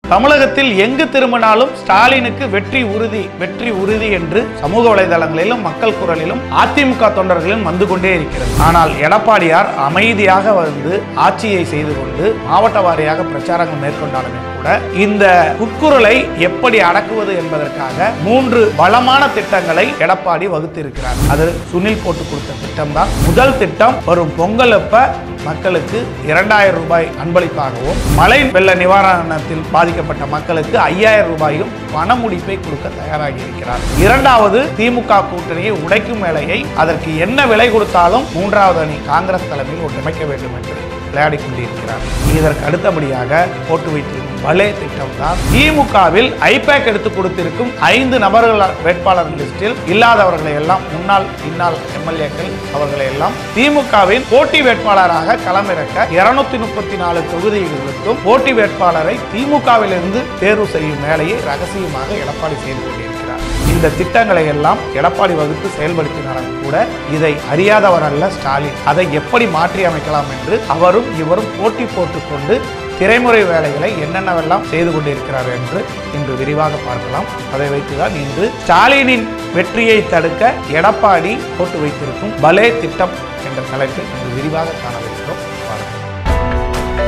தமிழகத்தில் எங்கு திரும்பினாலும் ஸ்டாலினுக்கு வெற்றி உறுதி வெற்றி உறுதி என்று சமூக வலைதளங்களிலும் மக்கள் குரலிலும் அதிமுக தொண்டர்களிலும் வந்து கொண்டே இருக்கிறது ஆனால் எடப்பாடியார் அமைதியாக வந்து ஆட்சியை செய்து கொண்டு மாவட்ட வாரியாக பிரச்சாரங்கள் மேற்கொண்டாலுமே கூட இந்த உட்குரலை எப்படி அடக்குவது என்பதற்காக மூன்று பலமான திட்டங்களை எடப்பாடி வகுத்திருக்கிறார் அது சுனில் போட்டு கொடுத்த திட்டம் தான் முதல் திட்டம் வரும் பொங்கல் அப்ப மக்களுக்கு இரண்டாயிரம் ரூபாய் அன்பளிப்பாகவும் மழை வெள்ள நிவாரணத்தில் பாதிக்கப்பட்ட மக்களுக்கு ஐயாயிரம் ரூபாயும் பண முடிப்பை கொடுக்க தயாராகி இருக்கிறார் இரண்டாவது திமுக கூட்டணியை உடைக்கும் வேலையை அதற்கு என்ன விலை கொடுத்தாலும் மூன்றாவது அணி காங்கிரஸ் தலைமையில் ஒன்றிணைக்க வேண்டும் என்று விளையாடி கொண்டிருக்கிறார் இதற்கு அடுத்தபடியாக போட்டு வைத்திருக்கும் பலே திட்டம் தான் திமுகவில் ஐபேக் எடுத்து கொடுத்திருக்கும் ஐந்து நபர்கள் வேட்பாளர் லிஸ்டில் இல்லாதவர்களை எல்லாம் முன்னாள் பின்னால் எம்எல்ஏக்கள் அவர்களை எல்லாம் திமுகவின் போட்டி வேட்பாளராக களமிறக்க இருநூத்தி முப்பத்தி நாலு தொகுதிகளுக்கும் போட்டி வேட்பாளரை திமுகவில் இருந்து தேர்வு செய்யும் வேலையை ரகசியமாக எடப்பாடி செய்து கொண்டிருக்கிறார் இந்த திட்டங்களை எல்லாம் எடப்பாடி வகுத்து செயல்படுத்தினாலும் கூட இதை அறியாதவர் அல்ல ஸ்டாலின் அதை எப்படி மாற்றி அமைக்கலாம் என்று அவரும் இவரும் போட்டி போட்டுக்கொண்டு திரைமுறை வேலைகளை என்னென்னவெல்லாம் செய்து கொண்டிருக்கிறார் என்று இன்று விரிவாக பார்க்கலாம் அதை வைத்துதான் இன்று ஸ்டாலினின் வெற்றியை தடுக்க எடப்பாடி போட்டு வைத்திருக்கும் பலே திட்டம் என்ற தலைப்பில் இன்று விரிவாக காணவிருக்கிறோம் பாருங்கள்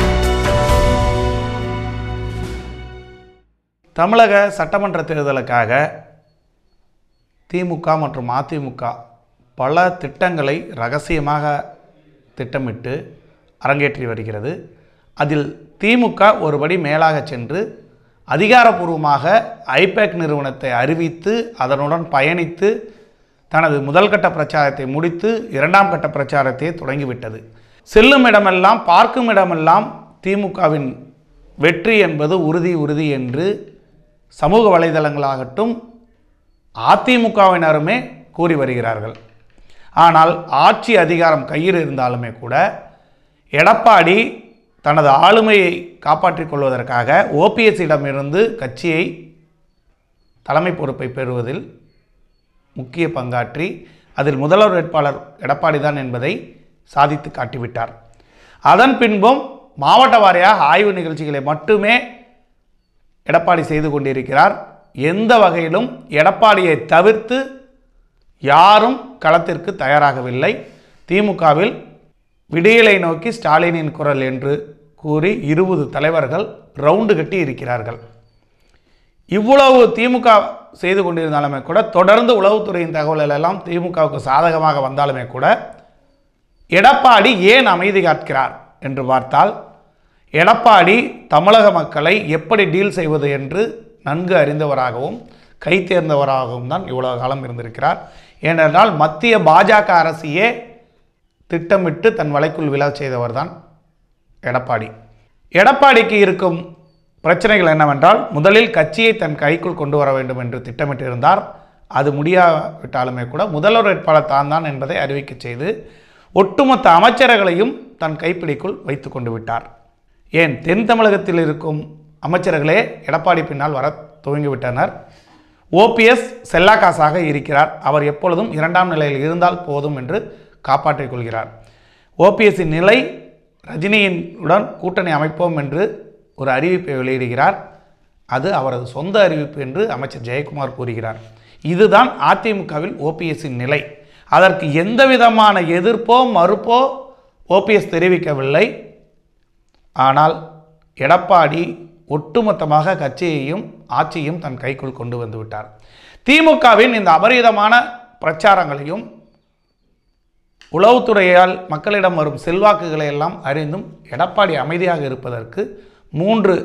தமிழக சட்டமன்ற தேர்தலுக்காக திமுக மற்றும் அதிமுக பல திட்டங்களை ரகசியமாக திட்டமிட்டு அரங்கேற்றி வருகிறது அதில் திமுக ஒருபடி மேலாக சென்று அதிகாரப்பூர்வமாக ஐபேக் நிறுவனத்தை அறிவித்து அதனுடன் பயணித்து தனது முதல் கட்ட பிரச்சாரத்தை முடித்து இரண்டாம் கட்ட பிரச்சாரத்தை தொடங்கிவிட்டது செல்லும் இடமெல்லாம் பார்க்கும் இடமெல்லாம் திமுகவின் வெற்றி என்பது உறுதி உறுதி என்று சமூக வலைதளங்களாகட்டும் அதிமுகவினருமே கூறி வருகிறார்கள் ஆனால் ஆட்சி அதிகாரம் கையில் இருந்தாலுமே கூட எடப்பாடி தனது ஆளுமையை காப்பாற்றிக் கொள்வதற்காக ஓபிஎஸ்ஸிடமிருந்து கட்சியை தலைமை பொறுப்பை பெறுவதில் முக்கிய பங்காற்றி அதில் முதல்வர் வேட்பாளர் எடப்பாடி தான் என்பதை சாதித்து காட்டிவிட்டார் அதன் பின்பும் மாவட்ட வாரியாக ஆய்வு நிகழ்ச்சிகளை மட்டுமே எடப்பாடி செய்து கொண்டிருக்கிறார் எந்த வகையிலும் எடப்பாடியை தவிர்த்து யாரும் களத்திற்கு தயாராகவில்லை திமுகவில் விடியலை நோக்கி ஸ்டாலினின் குரல் என்று கூறி இருபது தலைவர்கள் ரவுண்டு கட்டி இருக்கிறார்கள் இவ்வளவு திமுக செய்து கொண்டிருந்தாலுமே கூட தொடர்ந்து உளவுத்துறையின் தகவல்கள் எல்லாம் திமுகவுக்கு சாதகமாக வந்தாலுமே கூட எடப்பாடி ஏன் அமைதி காக்கிறார் என்று பார்த்தால் எடப்பாடி தமிழக மக்களை எப்படி டீல் செய்வது என்று நன்கு அறிந்தவராகவும் கை தேர்ந்தவராகவும் தான் இவ்வளவு காலம் இருந்திருக்கிறார் ஏனென்றால் மத்திய பாஜக அரசையே திட்டமிட்டு தன் வலைக்குள் விழச் செய்தவர் தான் எடப்பாடி எடப்பாடிக்கு இருக்கும் பிரச்சனைகள் என்னவென்றால் முதலில் கட்சியை தன் கைக்குள் கொண்டு வர வேண்டும் என்று திட்டமிட்டிருந்தார் அது முடியாவிட்டாலுமே கூட முதல்வர் வேட்பாளர் தான் தான் என்பதை அறிவிக்க செய்து ஒட்டுமொத்த அமைச்சர்களையும் தன் கைப்பிடிக்குள் வைத்து கொண்டு விட்டார் ஏன் தென் தமிழகத்தில் இருக்கும் அமைச்சர்களே எடப்பாடி பின்னால் வர துவங்கிவிட்டனர் ஓபிஎஸ் செல்லாக்காசாக இருக்கிறார் அவர் எப்பொழுதும் இரண்டாம் நிலையில் இருந்தால் போதும் என்று காப்பாற்றிக் கொள்கிறார் ஓபிஎஸ்ஸின் நிலை ரஜினியின் உடன் கூட்டணி அமைப்போம் என்று ஒரு அறிவிப்பை வெளியிடுகிறார் அது அவரது சொந்த அறிவிப்பு என்று அமைச்சர் ஜெயக்குமார் கூறுகிறார் இதுதான் அதிமுகவில் ஓபிஎஸ்ஸின் நிலை அதற்கு எந்த விதமான எதிர்ப்போ மறுப்போ ஓபிஎஸ் தெரிவிக்கவில்லை ஆனால் எடப்பாடி ஒட்டுமொத்தமாக கட்சியையும் ஆட்சியும் தன் கைக்குள் கொண்டு வந்து விட்டார் திமுகவின் இந்த அபரிதமான பிரச்சாரங்களையும் உளவுத்துறையால் மக்களிடம் வரும் செல்வாக்குகளை எல்லாம் அறிந்தும் எடப்பாடி அமைதியாக இருப்பதற்கு மூன்று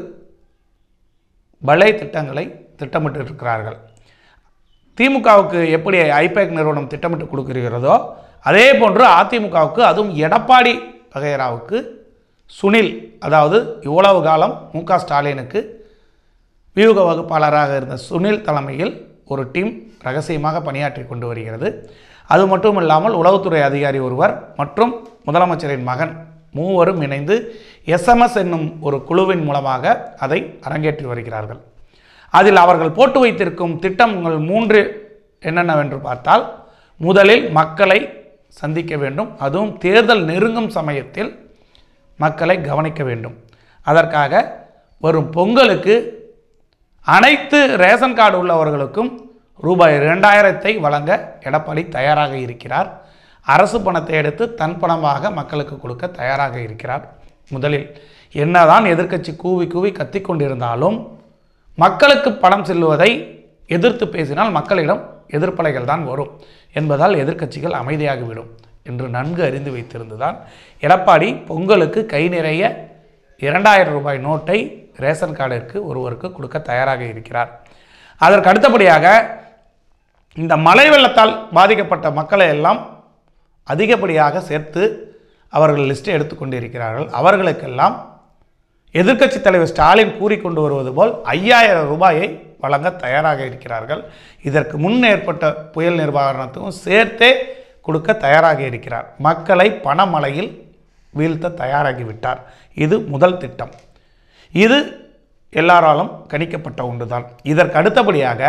பலை திட்டங்களை திட்டமிட்டிருக்கிறார்கள் திமுகவுக்கு எப்படி ஐபேக் நிறுவனம் திட்டமிட்டு கொடுக்கிறதோ அதே போன்று அதிமுகவுக்கு அதுவும் எடப்பாடி வகைராவுக்கு சுனில் அதாவது இவ்வளவு காலம் மு க ஸ்டாலினுக்கு வியூக வகுப்பாளராக இருந்த சுனில் தலைமையில் ஒரு டீம் ரகசியமாக பணியாற்றி கொண்டு வருகிறது அது மட்டும் இல்லாமல் உளவுத்துறை அதிகாரி ஒருவர் மற்றும் முதலமைச்சரின் மகன் மூவரும் இணைந்து எஸ்எம்எஸ் என்னும் ஒரு குழுவின் மூலமாக அதை அரங்கேற்றி வருகிறார்கள் அதில் அவர்கள் போட்டு வைத்திருக்கும் திட்டங்கள் மூன்று என்னென்னவென்று பார்த்தால் முதலில் மக்களை சந்திக்க வேண்டும் அதுவும் தேர்தல் நெருங்கும் சமயத்தில் மக்களை கவனிக்க வேண்டும் அதற்காக வரும் பொங்கலுக்கு அனைத்து ரேஷன் கார்டு உள்ளவர்களுக்கும் ரூபாய் இரண்டாயிரத்தை வழங்க எடப்பாடி தயாராக இருக்கிறார் அரசு பணத்தை எடுத்து தன் பணமாக மக்களுக்கு கொடுக்க தயாராக இருக்கிறார் முதலில் என்னதான் எதிர்க்கட்சி கூவி கூவி கத்திக் கொண்டிருந்தாலும் மக்களுக்கு பணம் செல்லுவதை எதிர்த்து பேசினால் மக்களிடம் எதிர்ப்பலைகள் தான் வரும் என்பதால் எதிர்க்கட்சிகள் அமைதியாகிவிடும் என்று நன்கு அறிந்து வைத்திருந்துதான் எடப்பாடி பொங்கலுக்கு கை நிறைய இரண்டாயிரம் ரூபாய் நோட்டை ரேஷன் கார்டிற்கு ஒருவருக்கு கொடுக்க தயாராக இருக்கிறார் அதற்கு அடுத்தபடியாக இந்த மழை வெள்ளத்தால் பாதிக்கப்பட்ட மக்களை எல்லாம் அதிகப்படியாக சேர்த்து அவர்கள் லிஸ்ட்டை எடுத்துக்கொண்டிருக்கிறார்கள் அவர்களுக்கெல்லாம் எதிர்க்கட்சித் தலைவர் ஸ்டாலின் கூறிக்கொண்டு வருவது போல் ஐயாயிரம் ரூபாயை வழங்க தயாராக இருக்கிறார்கள் இதற்கு முன் ஏற்பட்ட புயல் நிர்வாகத்துக்கும் சேர்த்தே கொடுக்க தயாராக இருக்கிறார் மக்களை பணமழையில் வீழ்த்த தயாராகிவிட்டார் இது முதல் திட்டம் இது எல்லாராலும் கணிக்கப்பட்ட ஒன்றுதான் இதற்கு அடுத்தபடியாக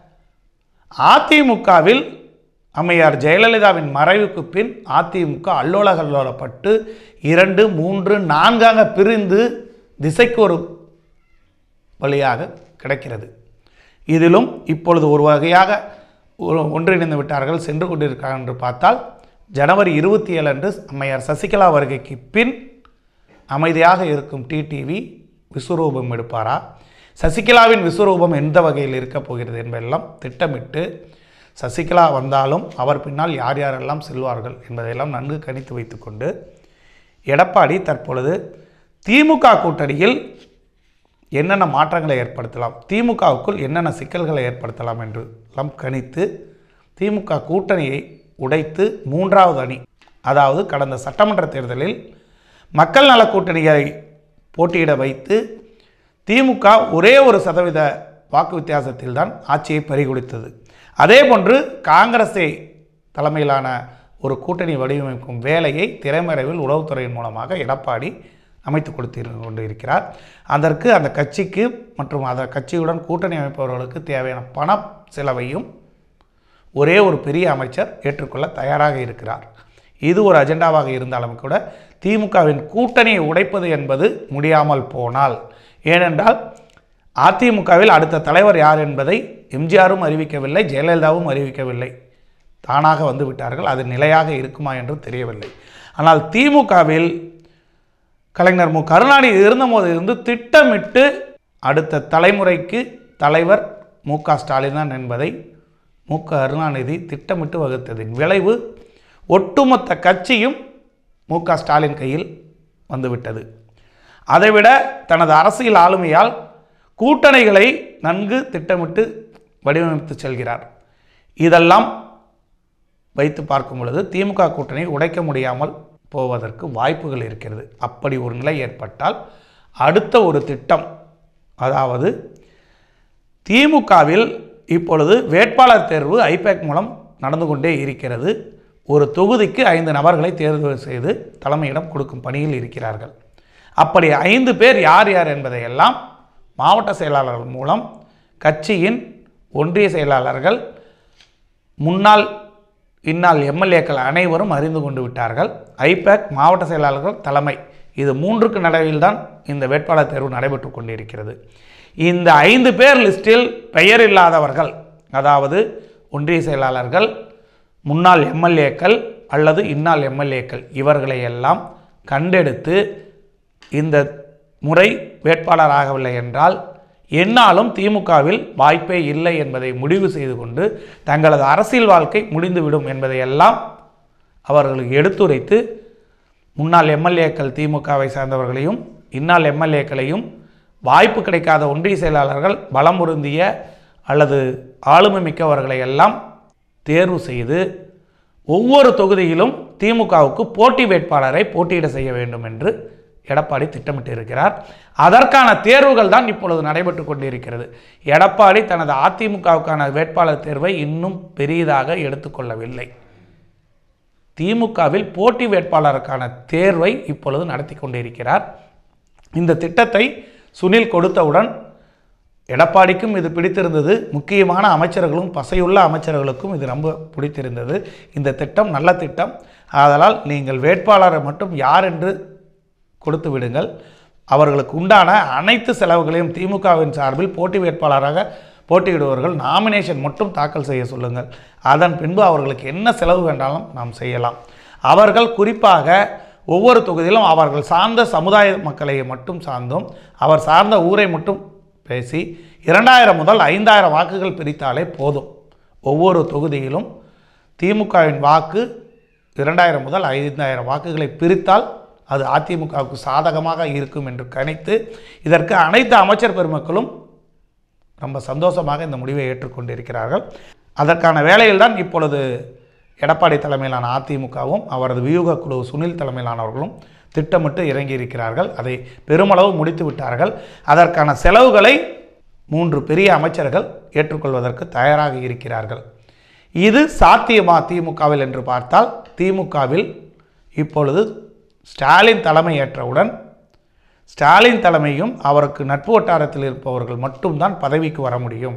அதிமுகவில் அம்மையார் ஜெயலலிதாவின் மறைவுக்கு பின் அதிமுக அல்லோலகல்லோலப்பட்டு இரண்டு மூன்று நான்காக பிரிந்து திசைக்கு ஒரு வழியாக கிடைக்கிறது இதிலும் இப்பொழுது ஒரு வகையாக ஒரு- ஒன்றிணைந்து விட்டார்கள் சென்று கொண்டிருக்கிறார்கள் என்று பார்த்தால் ஜனவரி இருபத்தி ஏழு அன்று அம்மையார் சசிகலா வருகைக்கு பின் அமைதியாக இருக்கும் டிடிவி விஸ்வரூபம் எடுப்பாரா சசிகலாவின் விஸ்வரூபம் எந்த வகையில் இருக்கப் போகிறது என்பதெல்லாம் திட்டமிட்டு சசிகலா வந்தாலும் அவர் பின்னால் யார் யாரெல்லாம் செல்வார்கள் என்பதையெல்லாம் நன்கு கணித்து வைத்துக்கொண்டு எடப்பாடி தற்பொழுது திமுக கூட்டணியில் என்னென்ன மாற்றங்களை ஏற்படுத்தலாம் திமுகவுக்குள் என்னென்ன சிக்கல்களை ஏற்படுத்தலாம் என்று எல்லாம் கணித்து திமுக கூட்டணியை உடைத்து மூன்றாவது அணி அதாவது கடந்த சட்டமன்ற தேர்தலில் மக்கள் நல கூட்டணியை போட்டியிட வைத்து திமுக ஒரே ஒரு சதவீத வாக்கு வித்தியாசத்தில் தான் ஆட்சியை பறிகொடுத்தது அதே போன்று காங்கிரஸை தலைமையிலான ஒரு கூட்டணி வடிவமைக்கும் வேலையை திரைமறைவில் உளவுத்துறையின் மூலமாக எடப்பாடி அமைத்து கொடுத்து கொண்டு இருக்கிறார் அதற்கு அந்த கட்சிக்கு மற்றும் அந்த கட்சியுடன் கூட்டணி அமைப்பவர்களுக்கு தேவையான பண செலவையும் ஒரே ஒரு பெரிய அமைச்சர் ஏற்றுக்கொள்ள தயாராக இருக்கிறார் இது ஒரு அஜெண்டாவாக இருந்தாலும் கூட திமுகவின் கூட்டணியை உடைப்பது என்பது முடியாமல் போனால் ஏனென்றால் அதிமுகவில் அடுத்த தலைவர் யார் என்பதை எம்ஜிஆரும் அறிவிக்கவில்லை ஜெயலலிதாவும் அறிவிக்கவில்லை தானாக வந்து விட்டார்கள் அது நிலையாக இருக்குமா என்று தெரியவில்லை ஆனால் திமுகவில் கலைஞர் மு கருணாநிதி இருந்தபோது இருந்து திட்டமிட்டு அடுத்த தலைமுறைக்கு தலைவர் மு க ஸ்டாலின் தான் என்பதை மு க கருணாநிதி திட்டமிட்டு வகுத்ததின் விளைவு ஒட்டுமொத்த கட்சியும் மு க ஸ்டாலின் கையில் வந்துவிட்டது அதைவிட தனது அரசியல் ஆளுமையால் கூட்டணிகளை நன்கு திட்டமிட்டு வடிவமைத்து செல்கிறார் இதெல்லாம் வைத்து பார்க்கும் பொழுது திமுக கூட்டணி உடைக்க முடியாமல் போவதற்கு வாய்ப்புகள் இருக்கிறது அப்படி ஒரு நிலை ஏற்பட்டால் அடுத்த ஒரு திட்டம் அதாவது திமுகவில் இப்பொழுது வேட்பாளர் தேர்வு ஐபேக் மூலம் நடந்து கொண்டே இருக்கிறது ஒரு தொகுதிக்கு ஐந்து நபர்களை தேர்வு செய்து தலைமையிடம் கொடுக்கும் பணியில் இருக்கிறார்கள் அப்படி ஐந்து பேர் யார் யார் என்பதையெல்லாம் மாவட்ட செயலாளர்கள் மூலம் கட்சியின் ஒன்றிய செயலாளர்கள் முன்னாள் இந்நாள் எம்எல்ஏக்கள் அனைவரும் அறிந்து கொண்டு விட்டார்கள் ஐபேக் மாவட்ட செயலாளர்கள் தலைமை இது மூன்றுக்கு நடுவில்தான் இந்த வேட்பாளர் தேர்வு நடைபெற்று கொண்டிருக்கிறது இந்த ஐந்து பேர் லிஸ்டில் பெயர் இல்லாதவர்கள் அதாவது ஒன்றிய செயலாளர்கள் முன்னாள் எம்எல்ஏக்கள் அல்லது இந்நாள் எம்எல்ஏக்கள் இவர்களை எல்லாம் கண்டெடுத்து இந்த முறை வேட்பாளர் ஆகவில்லை என்றால் என்னாலும் திமுகவில் வாய்ப்பே இல்லை என்பதை முடிவு செய்து கொண்டு தங்களது அரசியல் வாழ்க்கை முடிந்துவிடும் என்பதையெல்லாம் அவர்களுக்கு எடுத்துரைத்து முன்னாள் எம்எல்ஏக்கள் திமுகவை சார்ந்தவர்களையும் இந்நாள் எம்எல்ஏக்களையும் வாய்ப்பு கிடைக்காத ஒன்றிய செயலாளர்கள் பலம் பொருந்திய அல்லது ஆளுமை மிக்கவர்களை எல்லாம் தேர்வு செய்து ஒவ்வொரு தொகுதியிலும் திமுகவுக்கு போட்டி வேட்பாளரை போட்டியிட செய்ய வேண்டும் என்று எடப்பாடி திட்டமிட்டிருக்கிறார் அதற்கான தேர்வுகள் தான் இப்பொழுது நடைபெற்று கொண்டிருக்கிறது எடப்பாடி தனது அதிமுகவுக்கான வேட்பாளர் தேர்வை இன்னும் பெரியதாக எடுத்துக்கொள்ளவில்லை திமுகவில் போட்டி வேட்பாளருக்கான தேர்வை இப்பொழுது நடத்தி கொண்டிருக்கிறார் இந்த திட்டத்தை சுனில் கொடுத்தவுடன் எடப்பாடிக்கும் இது பிடித்திருந்தது முக்கியமான அமைச்சர்களும் பசையுள்ள அமைச்சர்களுக்கும் இது ரொம்ப பிடித்திருந்தது இந்த திட்டம் நல்ல திட்டம் ஆதலால் நீங்கள் வேட்பாளரை மட்டும் யார் என்று கொடுத்து விடுங்கள் அவர்களுக்கு உண்டான அனைத்து செலவுகளையும் திமுகவின் சார்பில் போட்டி வேட்பாளராக போட்டியிடுபவர்கள் நாமினேஷன் மட்டும் தாக்கல் செய்ய சொல்லுங்கள் அதன் பின்பு அவர்களுக்கு என்ன செலவு வேண்டாலும் நாம் செய்யலாம் அவர்கள் குறிப்பாக ஒவ்வொரு தொகுதியிலும் அவர்கள் சார்ந்த சமுதாய மக்களை மட்டும் சார்ந்தும் அவர் சார்ந்த ஊரை மட்டும் பேசி இரண்டாயிரம் முதல் ஐந்தாயிரம் வாக்குகள் பிரித்தாலே போதும் ஒவ்வொரு தொகுதியிலும் திமுகவின் வாக்கு இரண்டாயிரம் முதல் ஐந்தாயிரம் வாக்குகளை பிரித்தால் அது அதிமுகவுக்கு சாதகமாக இருக்கும் என்று கணித்து இதற்கு அனைத்து அமைச்சர் பெருமக்களும் ரொம்ப சந்தோஷமாக இந்த முடிவை ஏற்றுக்கொண்டிருக்கிறார்கள் அதற்கான வேலையில்தான் இப்பொழுது எடப்பாடி தலைமையிலான அதிமுகவும் அவரது வியூக குழு சுனில் தலைமையிலானவர்களும் திட்டமிட்டு இறங்கியிருக்கிறார்கள் அதை பெருமளவு முடித்து விட்டார்கள் அதற்கான செலவுகளை மூன்று பெரிய அமைச்சர்கள் ஏற்றுக்கொள்வதற்கு தயாராக இருக்கிறார்கள் இது சாத்தியமா திமுகவில் என்று பார்த்தால் திமுகவில் இப்பொழுது ஸ்டாலின் தலைமை ஏற்றவுடன் ஸ்டாலின் தலைமையும் அவருக்கு நட்பு வட்டாரத்தில் இருப்பவர்கள் மட்டும்தான் பதவிக்கு வர முடியும்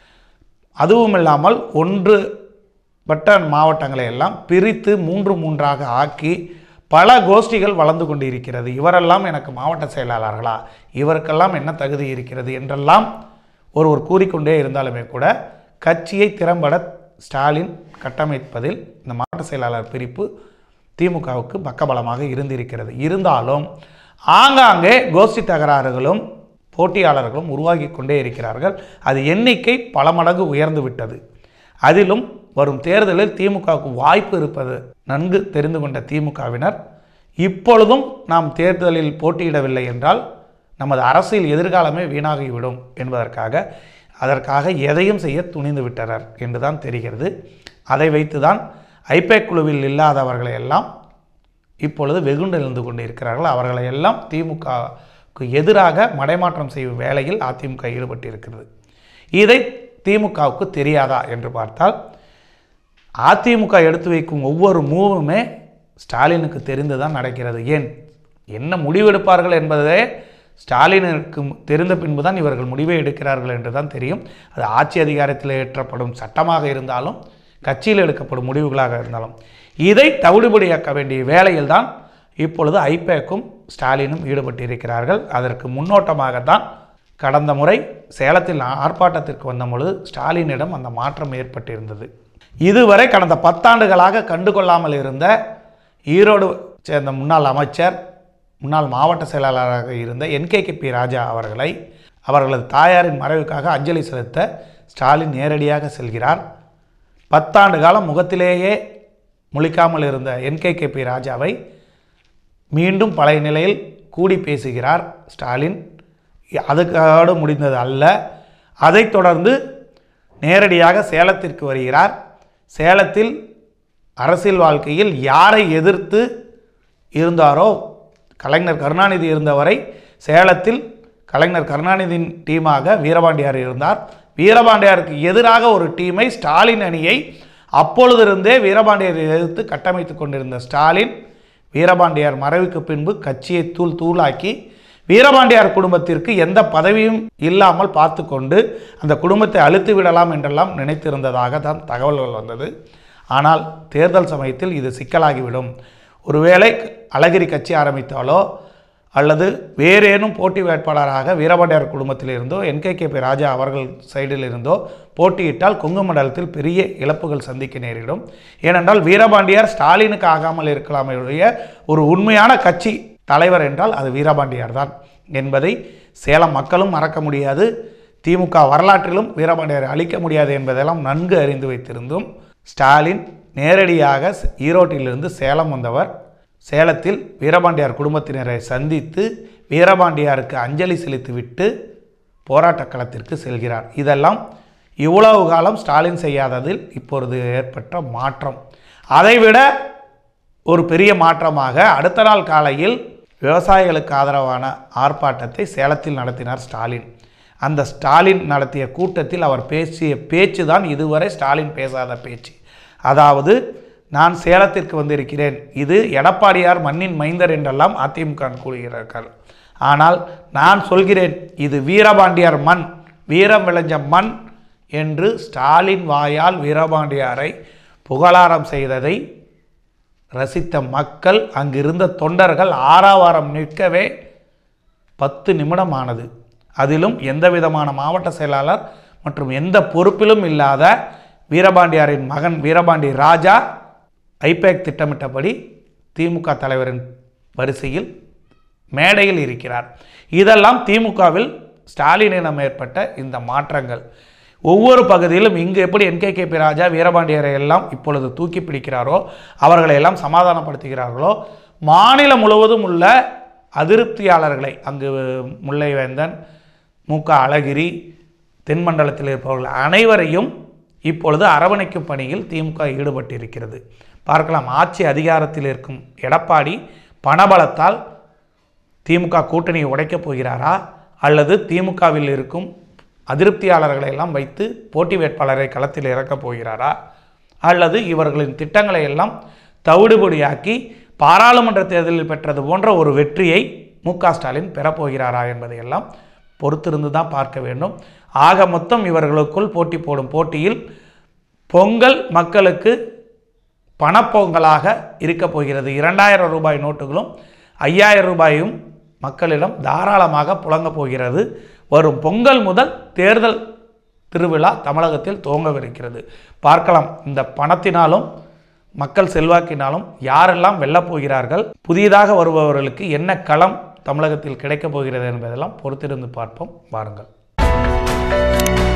அதுவும் இல்லாமல் ஒன்று பட்ட மாவட்டங்களை எல்லாம் பிரித்து மூன்று மூன்றாக ஆக்கி பல கோஷ்டிகள் வளர்ந்து கொண்டு இருக்கிறது இவரெல்லாம் எனக்கு மாவட்ட செயலாளர்களா இவருக்கெல்லாம் என்ன தகுதி இருக்கிறது என்றெல்லாம் ஒருவர் கூறிக்கொண்டே இருந்தாலுமே கூட கட்சியை திறம்பட ஸ்டாலின் கட்டமைப்பதில் இந்த மாவட்ட செயலாளர் பிரிப்பு திமுகவுக்கு பக்கபலமாக இருந்திருக்கிறது இருந்தாலும் ஆங்காங்கே கோஷ்டி தகராறுகளும் போட்டியாளர்களும் உருவாகி கொண்டே இருக்கிறார்கள் அது எண்ணிக்கை பல மடங்கு உயர்ந்து விட்டது அதிலும் வரும் தேர்தலில் திமுகவுக்கு வாய்ப்பு இருப்பது நன்கு தெரிந்து கொண்ட திமுகவினர் இப்பொழுதும் நாம் தேர்தலில் போட்டியிடவில்லை என்றால் நமது அரசியல் எதிர்காலமே வீணாகிவிடும் என்பதற்காக அதற்காக எதையும் செய்ய துணிந்து விட்டனர் என்றுதான் தெரிகிறது அதை வைத்துதான் ஐபேக் குழுவில் இல்லாதவர்களை எல்லாம் இப்பொழுது வெகுண்டு எழுந்து கொண்டு இருக்கிறார்கள் அவர்களை எல்லாம் திமுகவுக்கு எதிராக மடைமாற்றம் செய்யும் வேலையில் அதிமுக ஈடுபட்டிருக்கிறது இதை திமுகவுக்கு தெரியாதா என்று பார்த்தால் அதிமுக எடுத்து வைக்கும் ஒவ்வொரு மூவுமே ஸ்டாலினுக்கு தெரிந்து தான் நடக்கிறது ஏன் என்ன முடிவெடுப்பார்கள் என்பதே ஸ்டாலினுக்கு தெரிந்த பின்பு தான் இவர்கள் முடிவை எடுக்கிறார்கள் என்று தான் தெரியும் அது ஆட்சி அதிகாரத்தில் ஏற்றப்படும் சட்டமாக இருந்தாலும் கட்சியில் எடுக்கப்படும் முடிவுகளாக இருந்தாலும் இதை தவிடுபடியாக்க வேண்டிய வேலையில் தான் இப்பொழுது ஐபேக்கும் ஸ்டாலினும் ஈடுபட்டிருக்கிறார்கள் அதற்கு முன்னோட்டமாகத்தான் கடந்த முறை சேலத்தில் ஆர்ப்பாட்டத்திற்கு வந்த பொழுது ஸ்டாலினிடம் அந்த மாற்றம் ஏற்பட்டிருந்தது இதுவரை கடந்த பத்தாண்டுகளாக கண்டுகொள்ளாமல் இருந்த ஈரோடு சேர்ந்த முன்னாள் அமைச்சர் முன்னாள் மாவட்ட செயலாளராக இருந்த என்கேகேபி ராஜா அவர்களை அவர்களது தாயாரின் மறைவுக்காக அஞ்சலி செலுத்த ஸ்டாலின் நேரடியாக செல்கிறார் பத்தாண்டு காலம் முகத்திலேயே முழிக்காமல் இருந்த என்கேகேபி ராஜாவை மீண்டும் பழைய நிலையில் கூடி பேசுகிறார் ஸ்டாலின் அதுக்காக முடிந்தது அல்ல அதைத் தொடர்ந்து நேரடியாக சேலத்திற்கு வருகிறார் சேலத்தில் அரசியல் வாழ்க்கையில் யாரை எதிர்த்து இருந்தாரோ கலைஞர் கருணாநிதி இருந்தவரை சேலத்தில் கலைஞர் கருணாநிதியின் டீமாக வீரபாண்டியார் இருந்தார் வீரபாண்டியாருக்கு எதிராக ஒரு டீமை ஸ்டாலின் அணியை அப்பொழுதிருந்தே வீரபாண்டியரை எதிர்த்து கட்டமைத்து கொண்டிருந்த ஸ்டாலின் வீரபாண்டியார் மறைவுக்கு பின்பு கட்சியை தூள் தூளாக்கி வீரபாண்டியார் குடும்பத்திற்கு எந்த பதவியும் இல்லாமல் பார்த்து கொண்டு அந்த குடும்பத்தை அழுத்து விடலாம் என்றெல்லாம் நினைத்திருந்ததாக தான் தகவல்கள் வந்தது ஆனால் தேர்தல் சமயத்தில் இது சிக்கலாகிவிடும் ஒருவேளை அழகிரி கட்சி ஆரம்பித்தாலோ அல்லது வேறேனும் போட்டி வேட்பாளராக வீரபாண்டியார் குடும்பத்தில் இருந்தோ என்கேகேபி ராஜா அவர்கள் சைடில் இருந்தோ போட்டியிட்டால் கொங்கு மண்டலத்தில் பெரிய இழப்புகள் சந்திக்க நேரிடும் ஏனென்றால் வீரபாண்டியார் ஸ்டாலினுக்கு ஆகாமல் இருக்கலாமே ஒழிய ஒரு உண்மையான கட்சி தலைவர் என்றால் அது வீரபாண்டியார் தான் என்பதை சேலம் மக்களும் மறக்க முடியாது திமுக வரலாற்றிலும் வீரபாண்டியாரை அழிக்க முடியாது என்பதெல்லாம் நன்கு அறிந்து வைத்திருந்தும் ஸ்டாலின் நேரடியாக ஈரோட்டிலிருந்து சேலம் வந்தவர் சேலத்தில் வீரபாண்டியார் குடும்பத்தினரை சந்தித்து வீரபாண்டியாருக்கு அஞ்சலி செலுத்திவிட்டு போராட்ட களத்திற்கு செல்கிறார் இதெல்லாம் இவ்வளவு காலம் ஸ்டாலின் செய்யாததில் இப்பொழுது ஏற்பட்ட மாற்றம் அதைவிட ஒரு பெரிய மாற்றமாக அடுத்த நாள் காலையில் விவசாயிகளுக்கு ஆதரவான ஆர்ப்பாட்டத்தை சேலத்தில் நடத்தினார் ஸ்டாலின் அந்த ஸ்டாலின் நடத்திய கூட்டத்தில் அவர் பேசிய பேச்சு தான் இதுவரை ஸ்டாலின் பேசாத பேச்சு அதாவது நான் சேலத்திற்கு வந்திருக்கிறேன் இது எடப்பாடியார் மண்ணின் மைந்தர் என்றெல்லாம் அதிமுக கூறுகிறார்கள் ஆனால் நான் சொல்கிறேன் இது வீரபாண்டியார் மண் வீரம் விளைஞ்ச மண் என்று ஸ்டாலின் வாயால் வீரபாண்டியாரை புகழாரம் செய்ததை ரசித்த மக்கள் அங்கிருந்த தொண்டர்கள் ஆறாவாரம் நிற்கவே பத்து நிமிடம் ஆனது அதிலும் எந்த விதமான மாவட்ட செயலாளர் மற்றும் எந்த பொறுப்பிலும் இல்லாத வீரபாண்டியாரின் மகன் வீரபாண்டி ராஜா ஐபேக் திட்டமிட்டபடி திமுக தலைவரின் வரிசையில் மேடையில் இருக்கிறார் இதெல்லாம் திமுகவில் ஸ்டாலினிடம் ஏற்பட்ட இந்த மாற்றங்கள் ஒவ்வொரு பகுதியிலும் இங்கு எப்படி என்கேகேபி ராஜா வீரபாண்டியரை எல்லாம் இப்பொழுது தூக்கி பிடிக்கிறாரோ அவர்களை எல்லாம் சமாதானப்படுத்துகிறார்களோ மாநிலம் முழுவதும் உள்ள அதிருப்தியாளர்களை அங்கு முல்லைவேந்தன் மு க அழகிரி தென்மண்டலத்தில் இருப்பவர்கள் அனைவரையும் இப்பொழுது அரவணைக்கும் பணியில் திமுக ஈடுபட்டிருக்கிறது பார்க்கலாம் ஆட்சி அதிகாரத்தில் இருக்கும் எடப்பாடி பணபலத்தால் திமுக கூட்டணியை உடைக்கப் போகிறாரா அல்லது திமுகவில் இருக்கும் அதிருப்தியாளர்களை எல்லாம் வைத்து போட்டி வேட்பாளரை களத்தில் இறக்கப் போகிறாரா அல்லது இவர்களின் திட்டங்களை எல்லாம் தவிடுபொடியாக்கி பாராளுமன்ற தேர்தலில் பெற்றது போன்ற ஒரு வெற்றியை மு க ஸ்டாலின் பெறப்போகிறாரா என்பதையெல்லாம் பொறுத்திருந்து தான் பார்க்க வேண்டும் ஆக மொத்தம் இவர்களுக்குள் போட்டி போடும் போட்டியில் பொங்கல் மக்களுக்கு பணப்பொங்கலாக இருக்கப் போகிறது இரண்டாயிரம் ரூபாய் நோட்டுகளும் ஐயாயிரம் ரூபாயும் மக்களிடம் தாராளமாக புழங்கப் போகிறது வரும் பொங்கல் முதல் தேர்தல் திருவிழா தமிழகத்தில் துவங்கவிருக்கிறது பார்க்கலாம் இந்த பணத்தினாலும் மக்கள் செல்வாக்கினாலும் யாரெல்லாம் வெல்லப் போகிறார்கள் புதியதாக வருபவர்களுக்கு என்ன களம் தமிழகத்தில் கிடைக்கப் போகிறது என்பதெல்லாம் பொறுத்திருந்து பார்ப்போம் வாருங்கள்